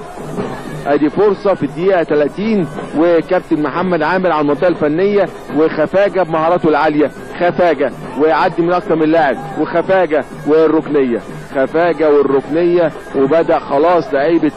ادي فرصه في الدقيقه 30 وكابتن محمد عامر على المنطقه الفنيه وخفاجه بمهاراته العاليه خفاجه ويعدي من اكتر من لاعب وخفاجه والركنيه خفاجه والركنيه وبدا خلاص لعيبه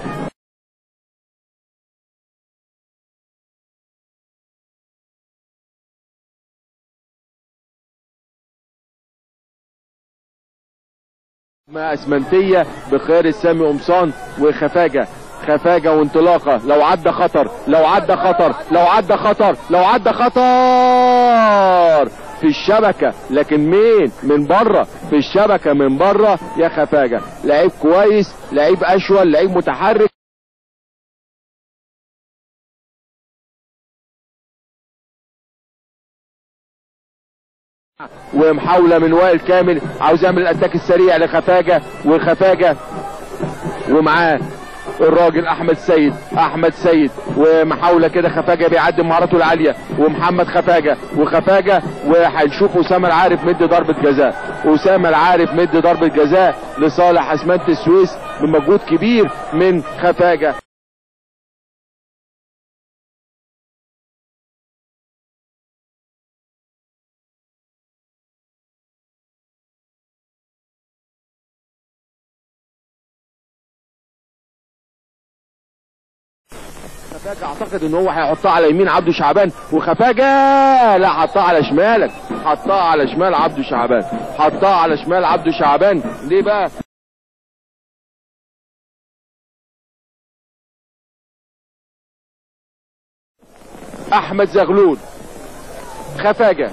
مع اسمنتيه بخيار السامي قمصان وخفاجه خفاجه وانطلاقه لو عدى خطر لو عدى خطر لو عدى خطر لو عدى خطر في الشبكه لكن مين من بره في الشبكه من بره يا خفاجه لعيب كويس لعيب اشول لعيب متحرك ومحاوله من وائل كامل عاوز يعمل الاتاك السريع لخفاجه وخفاجه ومعاه الراجل احمد سيد احمد سيد ومحاوله كده خفاجه بيعدي مهاراته العاليه ومحمد خفاجه وخفاجه وهنشوف اسامه العارف مدي ضربه جزاء اسامه العارف مدي ضربه جزاء لصالح اسمنت السويس بمجهود كبير من خفاجه خفاجة اعتقد ان هو هيحطها على يمين عبده شعبان وخفاجة لا حطها على شمالك حطها على شمال عبده شعبان حطها على شمال عبده شعبان ليه بقى احمد زغلول خفاجة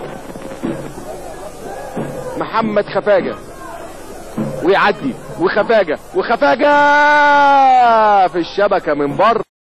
محمد خفاجة ويعدي وخفاجة وخفاجة في الشبكة من بره